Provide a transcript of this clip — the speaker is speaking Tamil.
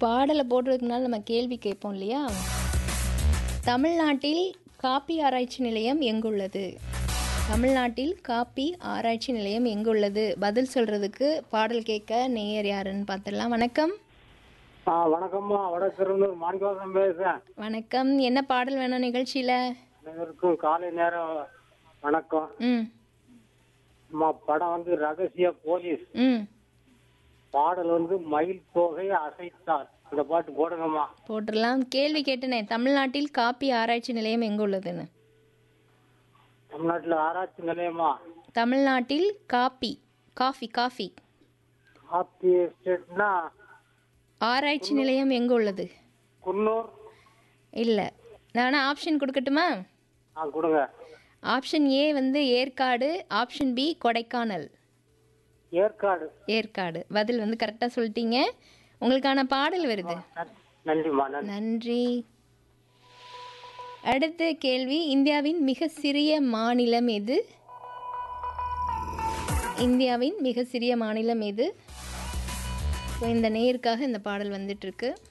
பாடலை போடுறதுக்கு முன்னால் நம்ம கேள்வி கேட்போம் இல்லையா தமிழ்நாட்டில் காப்பி ஆராய்ச்சி நிலையம் எங்குள்ளது தமிழ்நாட்டில் காப்பி ஆராய்ச்சி நிலையம் எங்குள்ளது பதில் சொல்றதுக்கு பாடல் கேட்க நேயர் யாருன்னு பார்த்துடலாம் வணக்கம் ஆ வணக்கம்மா வடக்கிருந்தூர் மாணிக்கவாசன் பேசுறேன் வணக்கம் என்ன பாடல் வேணும் நிகழ்ச்சியில் அனைவருக்கும் காலை நேரம் வணக்கம் ம் அம்மா படம் வந்து ரகசிய போலீஸ் ம் பாடல் வந்து மயில் தோகை அசைத்தார் இந்த பாட்டு போடுங்கம்மா போட்டுடலாம் கேள்வி கேட்டனே தமிழ்நாட்டில் காப்பி ஆராய்ச்சி நிலையம் எங்குள்ளதுன்னு தமிழ்நாட்டுல ஆராய்ச்சி நிலையமா தமிழ்நாட்டில் காப்பி காஃபி காஃபி காப்பி எஸ்டேட்னா ஆராய்ச்சி நிலையம் எங்கே உள்ளது குன்னூர் இல்லை நான் ஆப்ஷன் கொடுக்கட்டுமா ஆ கொடுங்க ஆப்ஷன் ஏ வந்து ஏற்காடு ஆப்ஷன் பி கொடைக்கானல் ஏற்காடு ஏற்காடு பதில் வந்து கரெக்டாக சொல்லிட்டீங்க உங்களுக்கான பாடல் வருது நன்- நன்றிம்மா நன்றி நன்றி அடுத்த கேள்வி இந்தியாவின் மிக சிறிய மாநிலம் எது இந்தியாவின் மிக சிறிய மாநிலம் எது ஸோ இந்த நேருக்காக இந்த பாடல் வந்துட்டு இருக்கு